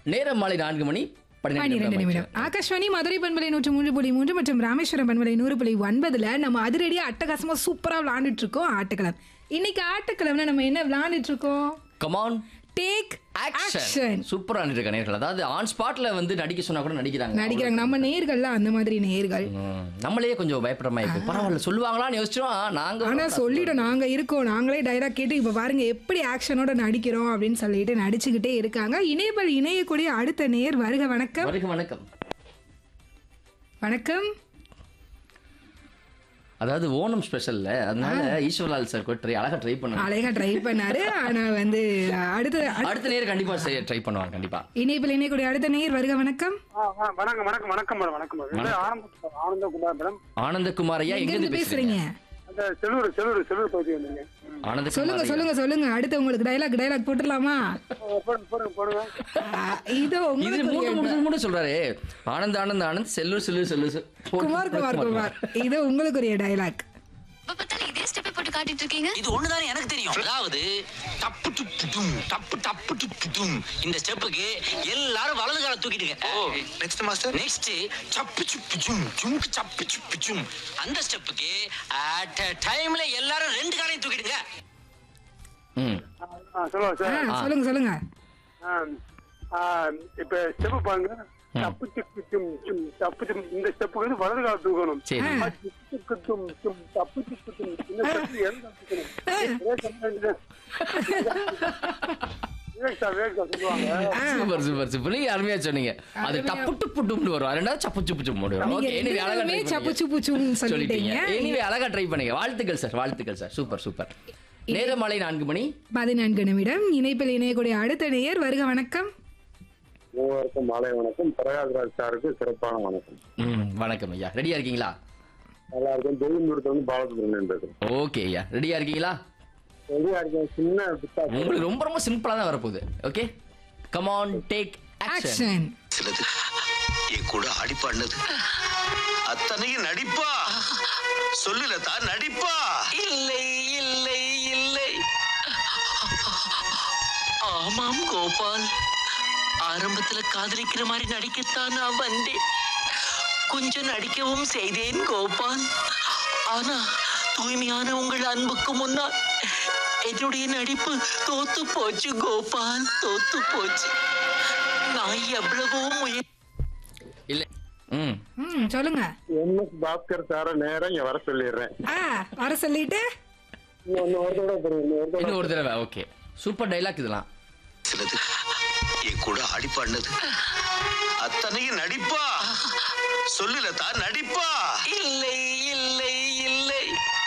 நேரம் மாலை நான்கு மணி பன்னிரெண்டு பன்னிரெண்டு நிமிடம் நிமிடம் ஆகாஷ்வாணி மதுரை பண்பலை நூற்று மூன்று புள்ளி மூன்று மற்றும் ராமேஸ்வரம் பண்பலை நூறு புள்ளி ஒன்பதுல நம்ம அதிரடியா அட்டகாசமா சூப்பரா விளையாண்டுட்டு இருக்கோம் ஆட்டுக்களம் இன்னைக்கு ஆட்டுக்களம்ல நம்ம என்ன விளையாண்டுட்டு இருக்கோம் கமான் டேக் ஆக்ஷன் ஆக்ஷன் சூப்பரா இருக்க நேர்கள் அதாவது ஆன் ஸ்பாட்ல வந்து நடிக்க சொன்னா கூட நடிக்கிறாங்க நடிக்கிறாங்க நம்ம நேர்கள்லாம் அந்த மாதிரி நேர்கள் ம், நம்மளே கொஞ்சம் பயப்படுற மாதிரி இருக்கு பரவாயில்ல சொல்லுவாங்களான்னு யோசிச்சோம் நாங்க ஆனா சொல்லிட்டோம் நாங்க இருக்கோம் நாங்களே டைலாக் கேட்டு இப்ப பாருங்க எப்படி ஆக்ஷனோட நடிக்கிறோம் அப்படின்னு சொல்லிட்டு நடிச்சுக்கிட்டே இருக்காங்க இணையபல் இணையக்கூடிய அடுத்த நேர் வருக வணக்கம் வணக்கம் வணக்கம் வணக்கம் அதாவது ஓணம் ஸ்பெஷல்ல அதனால ஈஸ்வர்லால் சார் கூட ட்ரை அழகா ட்ரை பண்ணாங்க அழகா ட்ரை பண்ணாரு ஆனா வந்து அடுத்த அடுத்த நேரம் கண்டிப்பா ட்ரை பண்ணுவாங்க கண்டிப்பா இணையபல் இணையக்கூடிய அடுத்த நேர் வருக வணக்கம் ஆ, ஆ, வணக்கம் வணக்கம் வணக்கம் மேடம் வணக்கம் மேடம் இது ஆனந்த ஆனந்தகுமார் மேடம் ஆனந்தகுமார் ஐயா எங்க எங்க இருந்து பேசுறீங்க அந்த செல்லூர் செல்லூர் செல்லூர் பகுதி வந்தீங்க ம். ஆனந்த சொல்லுங்க சொல்லுங்க சொல்லுங்க அடுத்து உங்களுக்கு டைலாக் டைலாக் போட்டுடலாமா ஆ, போடுங்க போடுங்க போடுங்க ஆ, இதோ இது உங்களுக்கு மூணு மூணு மூணு சொல்றாரு ஆனந்த் ஆனந்த் ஆனந்த் செல்லு செல்லு செல்லு செ- போட்டு- குமார் குமார் குமார் இதோ உங்களுக்குரிய டைலாக் எப்ப பார்த்தாலும் இதே ஸ்டெப்பை போட்டு காட்டிட்டு இருக்கீங்க இது ஒண்ணுதானே எனக்கு தெரியும் அதாவது டப்பு டுப்பு டும் டப்பு டப்பு டுப்பு டும் இந்த ஸ்டெப்புக்கு எல்லாரும் வலது கால தூக்கிடுங்க நெக்ஸ்ட் மாஸ்டர் நெக்ஸ்ட் சப்பு சுப்பு ஜும் ஜும்க்கு சப்பு சுப்பு ஜும் அந்த ஸ்டெப்புக்கு அட் டைம்ல எல்லாரும் ரெண்டு காலையும் தூக்கிடுங்க ம் ஆ, சொல்லுங்க ஆ, சார் சொல்லுங்க சொல்லுங்க ஆ, ஆ, இப்ப ஸ்டெப் பாருங்க தப்பு சிக்கு சும் சும் தப்பு சும் இந்த ஸ்டெப்புக்கு வந்து வலது கால தூக்கணும் சரி ஆ, சிக்கு சிக்கு சும் சும் தப்பு சிக்கு சும் இந்த ஸ்டெப் எந்த கால தூக்கணும் விவேக் சம்பந்தன் விவேக் சார் விவேக் சார் சொல்லுவாங்க சூப்பர் சூப்பர் சூப்பர் நீங்க அருமையா சொன்னீங்க அது டப்பு டுப்பு டும்னு வரும் ரெண்டாவது சப்பு சுப்பு சும் வரும் நீங்க ஓகே எனிவே அழகா ரெண்டுமே try சப்பு பண்ணீங்க. சுப்பு சும்னு சொல்லிட்டீங்க சொல்லிட்டீங்க எனிவே அழகா ட்ரை பண்ணீங்க வாழ்த்துக்கள் சார் வாழ்த்துக்கள் சார் சூப்பர் சூப்பர் நேரம் மாலை நான்கு மணி பதினான்கு நிமிடம் இணைப்பில் இணையக்கூடிய அடுத்த நேயர் வருக வணக்கம் மூவருக்கும் மாலை வணக்கம் பிரகாஷ்ராஜ் சாருக்கு சிறப்பான வணக்கம் ம் வணக்கம் ஐயா ரெடியா இருக்கீங்களா நல்லா இருக்கும் தொழில்நுட்பத்தை வந்து பாலசுப்ரமணியன் பேசுறேன் ஓகே ஐயா ரெடியா இருக்கீங்களா ரெடியா இருக்கேன் சின்ன பித்தா உங்களுக்கு ரொம்ப ரொம்ப சிம்பிளா தான் வரப்போகுது okay come on take action action சிலது என் கூட ஆடி பாடினது அத்தனையும் நடிப்பா சொல்லுல தான் நடிப்பா இல்லை இல்லை இல்லை ஆமாம் கோபால் ஆரம்பத்துல காதலிக்கிற மாதிரி நடிக்கத்தான் நான் வந்தேன் கொஞ்சம் நடிக்கவும் செய்தேன் கோபால் ஆனா தூய்மையான உங்கள் அன்புக்கு முன்னால் என்னுடைய நடிப்பு தோத்து போச்சு கோபால் தோத்து போச்சு நான் எவ்வளவோ முயற்சி இல்ல ம் ம் சொல்லுங்க எம் எஸ் பாஸ்கர் சார நேரம் இங்க வர சொல்லிடுறேன் ஆ வர சொல்லிட்டு இன்னும் ஒரு தடவை போடுங்க, இன்னும் ஒரு தடவை இன்னும் ஒரு தடவை ஓகே சூப்பர் டைலாக் இதெல்லாம் சிலது என் கூட ஆடி பாடினது அத்தனையும் நடிப்பா சொல்லுல தான் நடிப்பா இல்லை இல்லை இல்லை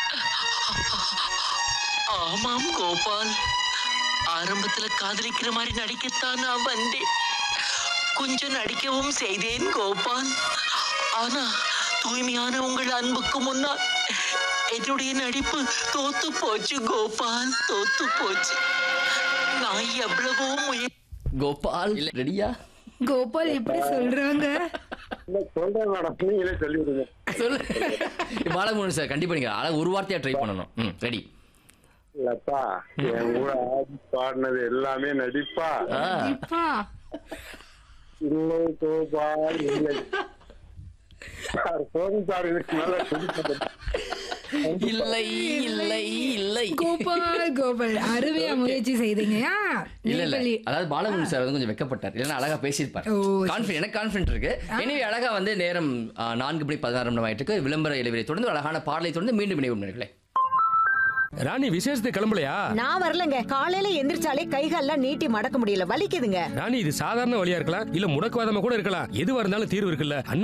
ஆமாம் கோபால் ஆரம்பத்துல காதலிக்கிற மாதிரி நடிக்கத்தான் நான் வந்தேன் கொஞ்சம் நடிக்கவும் செய்தேன் கோபால் ஆனா தூய்மையான உங்கள் அன்புக்கு முன்னால் என்னுடைய நடிப்பு தோத்து போச்சு கோபால் தோத்து போச்சு நான் எவ்வளவோ முயற்சி கோபால் ரெடியா கோபால் எப்படி சொல்றாங்க இல்ல, சொல்றேன் மேடம் நீங்களே சொல்லி விடுங்க சொல்லு பாலகுமரன் சார் கண்டிப்பா நீங்க அழகு ஒரு வார்த்தையா ட்ரை பண்ணணும் ம் ரெடி லதா என் கூட ஆடி பாடினது எல்லாமே நடிப்பா இப்பா இல்லை கோபால் இல்லை சார் போதும் சார் இதுக்கு மேல குடிப்பது. இல்லை இல்லை இல்லை கோபால் கோபால் அருமையா முயற்சி செய்தீங்கயா இல்ல இல்ல அதாவது பாலகுமரன் சார் வந்து கொஞ்சம் வெக்கப்பட்டார் இல்லைன்னா அழகா பேசியிருப்பார் ஓ, சரி. கான்ஃபிடன்ட் எனக்கு கான்ஃபிடன்ட் இருக்கு எனவே அழகா வந்து நேரம் ஆ, நான்கு மணி பதினாறு மணி ஆயிட்டு இருக்கு விளம்பர இடைவெளி தொடர்ந்து அழகான பாடலை தொடர்ந்து மீண்டும் இணைவு நேர்களே ராணி விசேஷத்துக்கு கிளம்பலையா நான் வரலங்க காலையில எந்திரிச்சாலே கைகால்லாம் நீட்டி மடக்க முடியல வலிக்குதுங்க ராணி இது சாதாரண வழியா இருக்கலாம் இல்ல முடக்குவாதமா கூட இருக்கலாம் எதுவா இருந்தாலும் தீர்வு இருக்குல்ல